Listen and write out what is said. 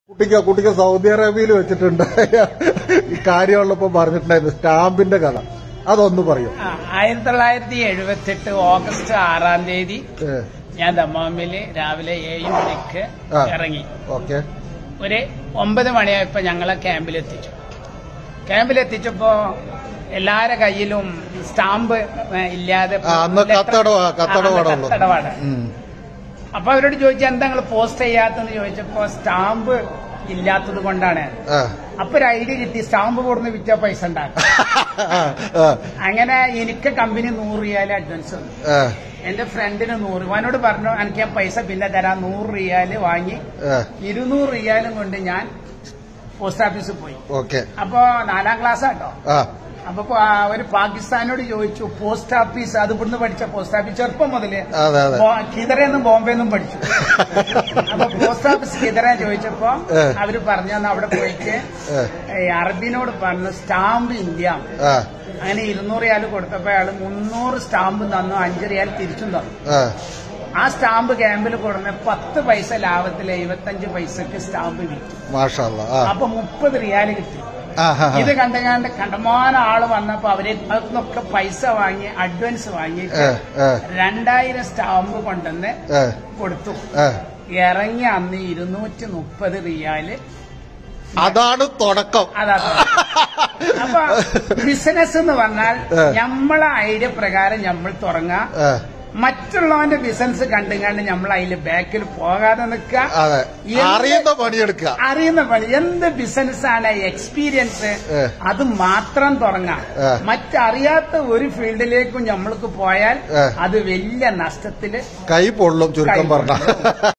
കുട്ടിക്ക് കുട്ടിക്ക് സൗദി അറേബ്യയിൽ വെച്ചിട്ടുണ്ട് ഈ കാര്യമുള്ളപ്പോ പറഞ്ഞിട്ടുണ്ടായിരുന്നു സ്റ്റാമ്പിന്റെ കഥ അതൊന്ന് പറയൂ ആ, ആയിരത്തി തൊള്ളായിരത്തി എഴുപത്തെട്ട് ഓഗസ്റ്റ് ആറാം തീയതി ഏ, ഞാൻ ദമ്മാമില് രാവിലെ ഏഴ് മണിക്ക് ആ. ഇറങ്ങി ഓക്കെ ഒരു ഒമ്പത് മണിയായപ്പോ ഞങ്ങളെ ക്യാമ്പിലെത്തിച്ചു ക്യാമ്പിലെത്തിച്ചപ്പോ എല്ലാരെ കയ്യിലും സ്റ്റാമ്പ് ഏ, ഇല്ലാതെ ആ, അന്ന് letter- കത്തടവാ, കത്തടപാടാ ആ, അന്ന് ഉള്ളത്. കത്തടപാടാ. ഉം. അപ്പൊ അവരോട് ചോദിച്ചു എന്താ നിങ്ങൾ പോസ്റ്റ് ചെയ്യാത്തെന്ന് ചോദിച്ചപ്പോ സ്റ്റാമ്പ് ഇല്ലാത്തത് കൊണ്ടാണ് ആ. അപ്പൊ ഒരു ഐഡിയ കിട്ടി സ്റ്റാമ്പ് കൊടുന്ന് വിറ്റ പൈസ ഉണ്ടാക്കാം ആ, ആ, അങ്ങനെ എനിക്ക് കമ്പനി നൂറ് റിയാൽ അഡ്വാൻസ് തന്നു ആ, എന്റെ ഫ്രണ്ടിന് നൂറ് അവനോട് പറഞ്ഞു എനിക്ക് ഞാൻ പൈസ പിന്നെ തരാം നൂറ് റിയാല് വാങ്ങി ആ, ഇരുന്നൂറ് റിയാലും കൊണ്ട് ഞാൻ പോസ്റ്റ് ഓഫീസിൽ പോയി ഓക്കെ അപ്പോ നാലാം ക്ലാസ് ആട്ടോ ആ അപ്പൊ പ- അവര് പാകിസ്ഥാനോട് ചോദിച്ചു പോസ്റ്റ് ഓഫീസ് അത് ഇവിടുന്ന് പഠിച്ച പോസ്റ്റ് ഓഫീസ് ചെറുപ്പം മുതല് അതെ അതെ ബോ- കിതറെന്നും ബോംബെന്നും പഠിച്ചു അപ്പൊ പോസ്റ്റ് ഓഫീസ് കിതറ ചോദിച്ചപ്പോ ഏ. അവര് പറഞ്ഞു "എന്നാ അവിടെ പോയിട്ട് ഏ, ഈ അറബിനോട് പറഞ്ഞു സ്റ്റാമ്പ് ഇന്ത്യ ആ, അങ്ങനെ ഇരുന്നൂറ് റിയാൽ കൊടുത്തപ്പോ അയാള് മുന്നൂറ് സ്റ്റാമ്പ് തന്നു അഞ്ച് റിയാൽ തിരിച്ചും തന്നു ആ, ആ സ്റ്റാമ്പ് ക്യാമ്പിൽ കൊടുന്ന പത്ത് പൈസ ലാഭത്തിൽ എഴുപത്തഞ്ച് പൈസക്ക് സ്റ്റാമ്പ് വിറ്റു മാഷാ അല്ലാ. ആ, അപ്പൊ മുപ്പത് റിയാൽ കിട്ടി ആ, ആ, ആ. ഇത് കണ്ടുകാണ്ട് കണ്ടമാനം ആള് വന്നപ്പോ അവരെ അതൊക്കെ പൈസ വാങ്ങി അഡ്വാൻസ് വാങ്ങിയിട്ട് ഏ, ഏ, രണ്ടായിരം സ്റ്റാമ്പ് കൊണ്ടുവന്ന് ഏ, കൊടുത്തു ഏ. ഇറങ്ങി അന്ന് ഇരുന്നൂറ്റി മുപ്പത് റിയാല് അതാണ് തുടക്കം അതാ അപ്പൊ ബിസിനസ് എന്ന് പറഞ്ഞാൽ ഏ. നമ്മളെ ഐഡിയ പ്രകാരം നമ്മൾ തുടങ്ങാം ഏ, മറ്റുള്ളവന്റെ ബിസിനസ് കണ്ടുകാണ്ട് നമ്മൾ അതിൽ ബാക്കിൽ പോകാതെ നിൽക്കുക അതെ എന്ത് അറിയുന്ന പണിയെടുക്കുക അറിയുന്ന പണി എന്ത് ബിസിനസ് ആണ് എക്സ്പീരിയൻസ് ഏ. അത് മാത്രം തുടങ്ങാം ഏ. മറ്ററിയാത്ത ഒരു ഫീൽഡിലേക്കും നമ്മൾക്ക് പോയാൽ ഏ. അത് വലിയ നഷ്ടത്തില് കൈ പൊള്ളും ചുരുക്കം കൈ പറഞ്ഞ